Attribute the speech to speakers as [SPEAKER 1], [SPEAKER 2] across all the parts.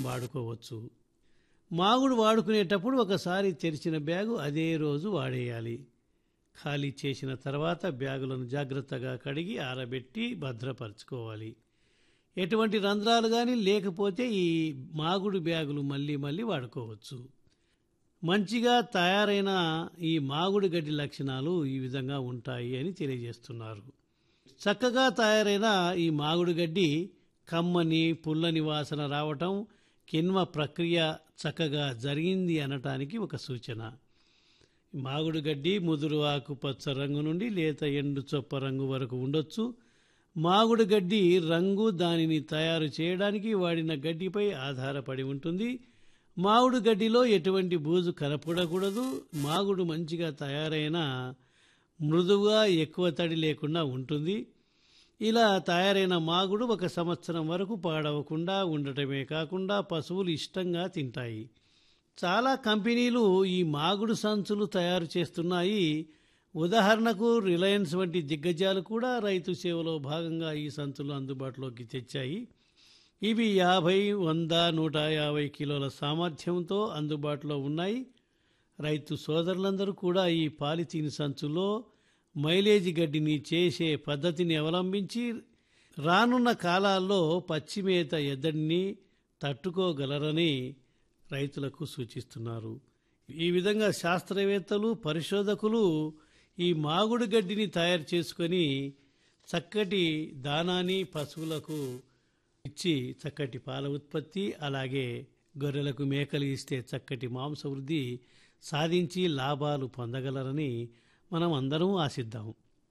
[SPEAKER 1] వాడుకోవచ్చు మాగుడు వాడుకునేటప్పుడు ఒకసారి తెరిచిన బ్యాగు అదే రోజు వాడేయాలి ఖాళీ చేసిన తర్వాత బ్యాగులను జాగ్రత్తగా కడిగి ఆరబెట్టి భద్రపరచుకోవాలి ఎటువంటి రంధ్రాలు కానీ లేకపోతే ఈ మాగుడు బ్యాగులు మళ్ళీ మళ్ళీ వాడుకోవచ్చు మంచిగా తయారైన ఈ మాగుడు గడ్డి లక్షణాలు ఈ విధంగా ఉంటాయి అని తెలియజేస్తున్నారు చక్కగా తయారైన ఈ మాగుడు గడ్డి కమ్మని పుల్లని వాసన రావటం కిన్వ ప్రక్రియ చక్కగా జరిగింది అనటానికి ఒక సూచన మాగుడు గడ్డి ముదురు ఆకుపచ్చ రంగు నుండి లేత ఎండు చొప్ప రంగు వరకు ఉండొచ్చు మాగుడు గడ్డి రంగు దానిని తయారు చేయడానికి వాడిన గడ్డిపై ఆధారపడి ఉంటుంది మాగుడు గడ్డిలో ఎటువంటి బూజు కనపడకూడదు మాగుడు మంచిగా తయారైన మృదువుగా ఎక్కువ తడి లేకుండా ఉంటుంది ఇలా తయారైన మాగుడు ఒక సంవత్సరం వరకు పాడవకుండా ఉండటమే కాకుండా పశువులు ఇష్టంగా తింటాయి చాలా కంపెనీలు ఈ మాగుడు సంచులు తయారు చేస్తున్నాయి ఉదాహరణకు రిలయన్స్ వంటి దిగ్గజాలు కూడా రైతు సేవలో భాగంగా ఈ సంచులు అందుబాటులోకి తెచ్చాయి ఇవి యాభై వంద నూట యాభై కిలోల సామర్థ్యంతో అందుబాటులో ఉన్నాయి రైతు సోదరులందరూ కూడా ఈ పాలిథీన్ సంచులో మైలేజ్ గడ్డిని చేసే పద్ధతిని అవలంబించి రానున్న కాలాల్లో పచ్చిమేత ఎద్దడిని తట్టుకోగలరని రైతులకు సూచిస్తున్నారు ఈ విధంగా శాస్త్రవేత్తలు పరిశోధకులు ఈ మాగుడు గడ్డిని తయారు చేసుకొని చక్కటి దానాన్ని పశువులకు ఇచ్చి చక్కటి పాల ఉత్పత్తి అలాగే గొర్రెలకు మేకలు ఇస్తే చక్కటి మాంస వృద్ధి సాధించి లాభాలు పొందగలరని మనం అందరం ఆశిద్దాం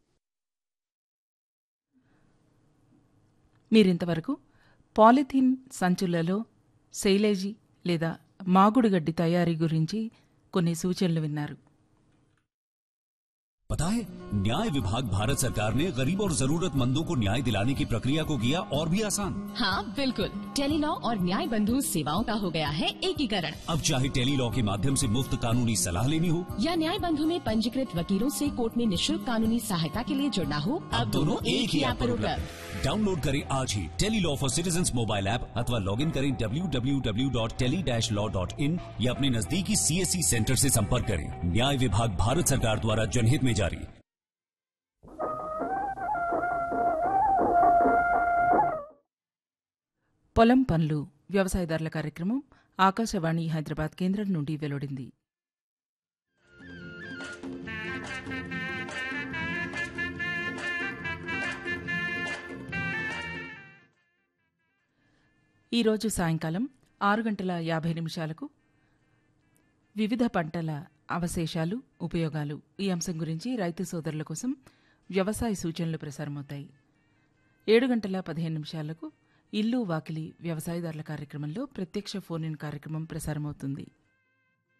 [SPEAKER 2] మీరింతవరకు పాలిథీన్ సంచులలో శైలేజీ లేదా మాగుడు గడ్డి తయారీ గురించి కొన్ని సూచనలు విన్నారు
[SPEAKER 3] पता है न्याय विभाग भारत सरकार ने गरीब और जरूरतमंदों को न्याय दिलाने की प्रक्रिया को किया और भी आसान
[SPEAKER 4] हाँ बिल्कुल टेलीलॉ और न्याय बंधु सेवाओं का हो गया है एकीकरण
[SPEAKER 3] अब चाहे टेली लॉ के माध्यम से मुफ्त कानूनी सलाह लेनी हो
[SPEAKER 4] या न्याय बंधु में पंजीकृत वकीलों से कोर्ट में निशुल्क कानूनी सहायता के लिए जुड़ना हो अब दोनों एक ही ऐप पर उपलब्ध
[SPEAKER 3] डाउनलोड करें आज ही tele law for citizen mobile app अथवा लॉग इन करें www.tele-law.in या अपने नजदीकी सीएससी सेंटर से संपर्क करें न्याय विभाग भारत सरकार द्वारा जनहित में जारी
[SPEAKER 2] పొలం పనులు వ్యవసాయదారుల కార్యక్రమం ఆకాశవాణి హైదరాబాద్ కేంద్రం నుండి వెలువడింది ఈరోజు సాయంకాలం ఆరు గంటల యాభై నిమిషాలకు వివిధ పంటల అవశేషాలు ఉపయోగాలు ఈ అంశం గురించి రైతు సోదరుల కోసం వ్యవసాయ సూచనలు ప్రసారమవుతాయి ఏడు గంటల పదిహేను నిమిషాలకు ఇల్లు వాకిలి వ్యవసాయదారుల కార్యక్రమంలో ప్రత్యక్ష ఫోన్ ఇన్ కార్యక్రమం ప్రసారమవుతుంది